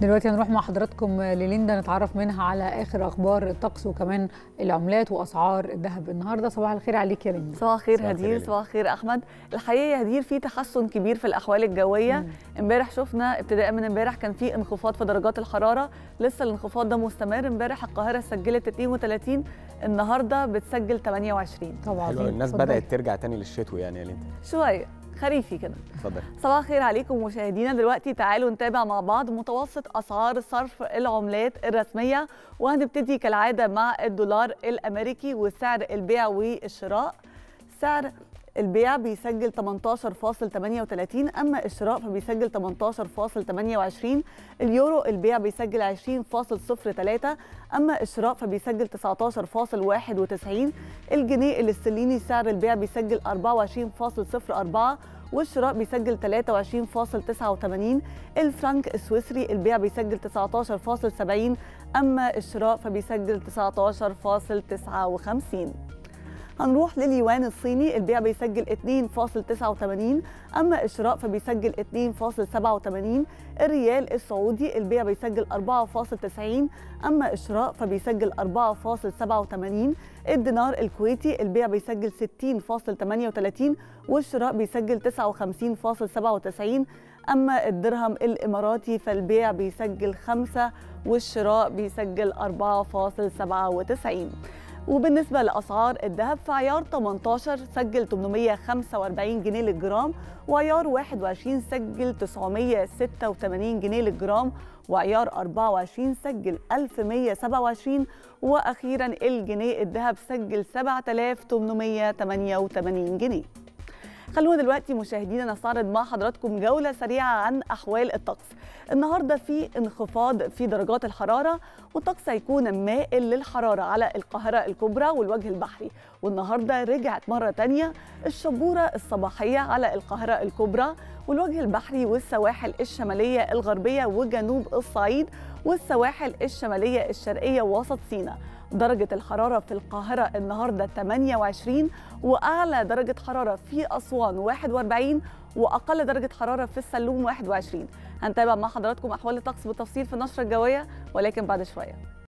دلوقتي هنروح مع حضراتكم لليندا نتعرف منها على اخر اخبار الطقس وكمان العملات واسعار الذهب النهارده صباح الخير عليك يا ليندا صباح الخير صباح الخير هدير يا صباح الخير احمد الحقيقه يا هدير في تحسن كبير في الاحوال الجويه امبارح شفنا ابتداء من امبارح كان في انخفاض في درجات الحراره لسه الانخفاض ده مستمر امبارح القاهره سجلت 32 النهارده بتسجل 28 طبعا حلو الناس بدات ترجع تاني للشتوي يعني يا ليندا شويه خريفي كده اتفضل صباح الخير عليكم مشاهدينا دلوقتي تعالوا نتابع مع بعض متوسط اسعار صرف العملات الرسميه وهنبتدي كالعاده مع الدولار الامريكي وسعر البيع والشراء سعر البيع بيسجل 18.38 اما الشراء فبيسجل 18.28 اليورو البيع بيسجل 20.03 اما الشراء فبيسجل 19.91 الجنيه الاسترليني سعر البيع بيسجل 24.04 والشراء بيسجل 23.89 الفرنك السويسري البيع بيسجل 19.70 اما الشراء فبيسجل 19.59 هنروح لليوان الصيني البيع بيسجل 2.89 اما الشراء فبيسجل 2.87 الريال السعودي البيع بيسجل 4.90 اما الشراء فبيسجل 4.87 الدينار الكويتي البيع بيسجل 60.38 والشراء بيسجل 59.97 اما الدرهم الاماراتي فالبيع بيسجل 5 والشراء بيسجل 4.97 وبالنسبة لأسعار الذهب فعيار 18 سجل 845 جنيه للجرام وعيار 21 سجل 986 جنيه للجرام وعيار 24 سجل 1127 وأخيرا الجنيه الذهب سجل 7888 جنيه خلونا دلوقتي مشاهدينا نستعرض مع حضراتكم جولة سريعة عن أحوال الطقس النهاردة في انخفاض في درجات الحرارة والطقس هيكون مائل للحرارة على القاهرة الكبرى والوجه البحري والنهاردة رجعت مرة تانية الشبورة الصباحية على القاهرة الكبرى والوجه البحري والسواحل الشمالية الغربية وجنوب الصعيد والسواحل الشمالية الشرقية ووسط سيناء درجة الحرارة في القاهرة النهاردة 28 وأعلى درجة حرارة في أسوان 41 وأقل درجة حرارة في السلوم 21 هنتابع مع حضراتكم أحوال الطقس بالتفصيل في النشرة الجوية ولكن بعد شوية